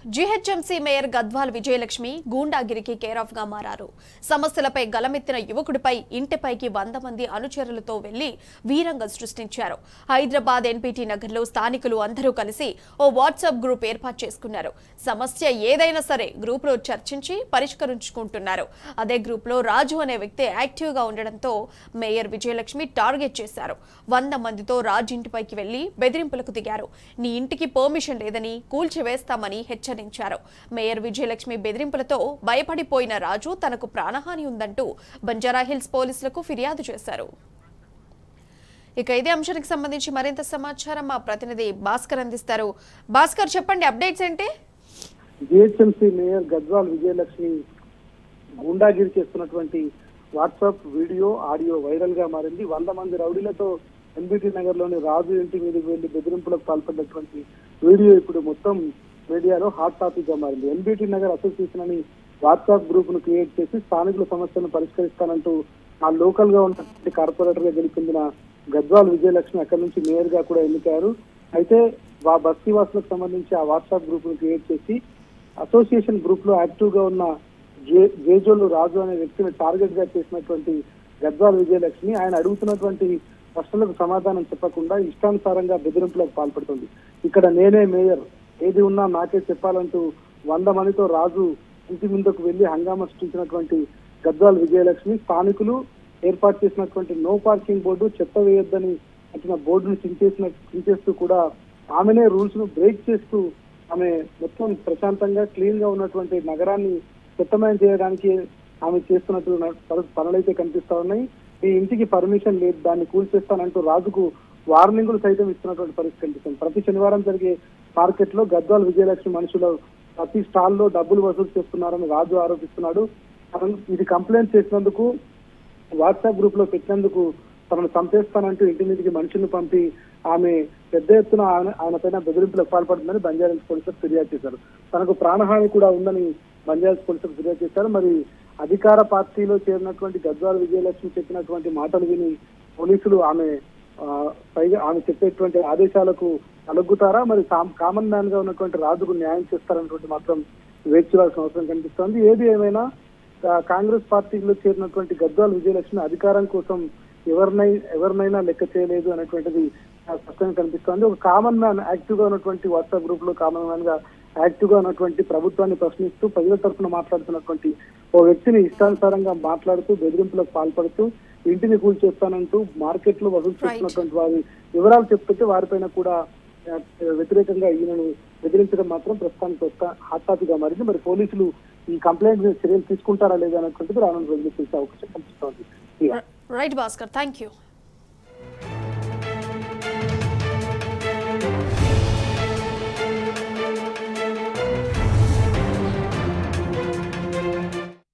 GHMC mayor Gadwal Vijayalakshmi గూండాగిరికి care of గా మారారు సమస్యలపై గలమెత్తిన యువకుడిపై ఇంటిపైకి వంద మంది అనుచరులతో వెళ్లి వీరంగం సృష్టించారు హైదరాబాద్ ఎన్పీటీ నగర్లో స్థానికులు అందరూ కలిసి ఓ వాట్సాప్ గ్రూప్ ఏర్పాటు చేసుకున్నారు సమస్య ఏదైనా సరే గ్రూపులో చర్చించి పరిష్కరించుకుంటున్నారు అదే గ్రూప్లో రాజు అనే వ్యక్తి యాక్టివ్ గా ఉండడంతో మేయర్ విజయలక్ష్మి టార్గెట్ చేశారు వంద మందితో రాజు ఇంటిపైకి వెళ్లి బెదిరింపులకు దిగారు నీ ఇంటికి పర్మిషన్ లేదని కూల్చివేస్తామని హెచ్చరించారు మేయర్ విజయలక్ష్మి బెదిరింపులతో భయపడిపోయిన రాజు తనకు ప్రాణహాని ఉందంటూ బంజారాహిల్స్ పోలీసులకు ఫిర్యాదు చేశారు ఇక ఇదే అంశానికి సంబంధించి మరింత సమాచారం మా ప్రతినిధి భాస్కర్ అందిస్తారు భాస్కర్ చెప్పండి అప్డేట్స్ ఏంటి జిహెచ్ఎంసీ మేయర్ గద్వాల్ విజయలక్ష్మి గుండాగిరి చేస్తున్నటువంటి వాట్సాప్ వీడియో ఆడియో వైరల్ గా మారింది వంద మంది రౌడీలతో ఎన్బిటి నగర్ లోని రాజు ఇంటి మీదకి వెళ్లి బెదిరింపులకు పాల్పడినటువంటి వీడియో ఇప్పుడు మొత్తం మీడియాలో హాట్ టాపిక్ గా మారింది ఎన్బిటి నగర్ అసోసియేషన్ అని వాట్సాప్ గ్రూప్ ను క్రియేట్ చేసి స్థానికుల సమస్యలను పరిష్కరిస్తానంటూ ఆ లోకల్ గా ఉన్నటువంటి కార్పొరేటర్ గా గెలుపొందిన గద్వాల్ విజయలక్ష్మి అక్కడి నుంచి మేయర్ గా కూడా ఎన్నికయ్యారు అయితే ఆ బస్తీ వాసులకు సంబంధించి ఆ వాట్సాప్ గ్రూప్ ను క్రియేట్ చేసి అసోసియేషన్ గ్రూప్ లో యాక్టివ్ గా ఉన్న జే- జేజోలు రాజు అనే వ్యక్తిని టార్గెట్ గా చేసినటువంటి గద్వాల్ విజయలక్ష్మి ఆయన అడుగుతున్నటువంటి ప్రశ్నలకు సమాధానం చెప్పకుండా ఇష్టానుసారంగా బెదిరింపులకు పాల్పడుతుంది ఇక్కడ నేనే మేయర్ ఏది ఉన్నా నాకే చెప్పాలంటూ వంద మందితో రాజు ఇంటి ముందుకు వెళ్లి హంగామా సృష్టించినటువంటి గద్వాల్ విజయలక్ష్మి స్థానికులు ఏర్పాటు చేసినటువంటి నో పార్కింగ్ బోర్డు చెత్త వేయొద్దని వచ్చిన బోర్డును చించేసిన చించేస్తూ కూడా ఆమెనే రూల్స్ ను బ్రేక్ చేస్తూ ఆమె మొత్తం ప్రశాంతంగా క్లీన్ గా ఉన్నటువంటి నగరాన్ని చెత్తమయం చేయడానికి ఆమె చేస్తున్నట్టు పను- పనులైతే కనిపిస్తా ఉన్నాయి ఈ ఇంటికి పర్మిషన్ లేదు దాన్ని కూల్చేస్తానంటూ రాజుకు వార్నింగులు సైతం ఇస్తున్నటువంటి పరిస్థితి కనిపిస్తుంది ప్రతి శనివారం జరిగే మార్కెట్ లో గద్వాల్ విజయలక్ష్మి మనుషులు ప్రతి స్టాల్ లో డబ్బులు వసూలు చేస్తున్నారని రాజు ఆరోపిస్తున్నాడు తనను ఇది కంప్లైంట్ చేసినందుకు వాట్సాప్ గ్రూప్ లో పెట్టినందుకు తనను చంపేస్తానంటూ ఇంటి మీదకి మనుషులను పంపి ఆమె పెద్ద ఎత్తున ఆయన- ఆయన పైన బెదిరింపులకు పాల్పడుతుందని బంజారాహిల్స్ పోలీసులకు ఫిర్యాదు చేశారు తనకు ప్రాణహాని కూడా ఉందని బంజారాహిల్స్ పోలీసులకు ఫిర్యాదు చేశారు మరి అధికార పార్టీలో చేరినటువంటి గద్వాల విజయలక్ష్మి చెప్పినటువంటి మాటలు విని పోలీసులు ఆమె ఆ, పైగా ఆమె చెప్పేటువంటి ఆదేశాలకు అలగ్గుతారా మరి కామ్- కామన్ మ్యాన్ గా ఉన్నటువంటి రాజుకు న్యాయం చేస్తారన్నటువంటి మాత్రం వేచి చూడాల్సిన అవసరం కనిపిస్తోంది ఏది ఏమైనా ఆ, కాంగ్రెస్ పార్టీలో చేరినటువంటి గద్వాల విజయలక్ష్మి అధికారం కోసం ఎవరినై ఎవరినైనా లెక్క చేయలేదు అనేటువంటిది ఆ, స్పష్టంగా కనిపిస్తోంది ఒక కామన్ మ్యాన్ యాక్టివ్ గా ఉన్నటువంటి వాట్సాప్ గ్రూప్ లో కామన్ మ్యాన్ గా యాక్టివ్ గా ఉన్నటువంటి ప్రభుత్వాన్ని ప్రశ్నిస్తూ ప్రజల తరఫున మాట్లాడుతున్నటువంటి ఓ వ్యక్తిని ఇష్టానుసారంగా మాట్లాడుతూ బెదిరింపులకు పాల్పడుతూ ఇంటిని కూల్చేస్తానంటూ మార్కెట్ లో వసూలు చేస్తున్నటువంటి వారి వివరాలు చెప్తుంటే వారిపైన కూడా ఆ, వ్యతిరేకంగా ఈయనను బెదిరించడం మాత్రం ప్రస్తుతానికి ఒక హాట్ టాపిక్ గా మారింది మరి పోలీసులు ఈ కంప్లైంట్ మీద చర్యలు తీసుకుంటారా లేదా అనేటువంటిది రానున్న రోజులు తెలిసే అవకాశం కనిపిస్తోంది ఇక. Right Bhaskar thank you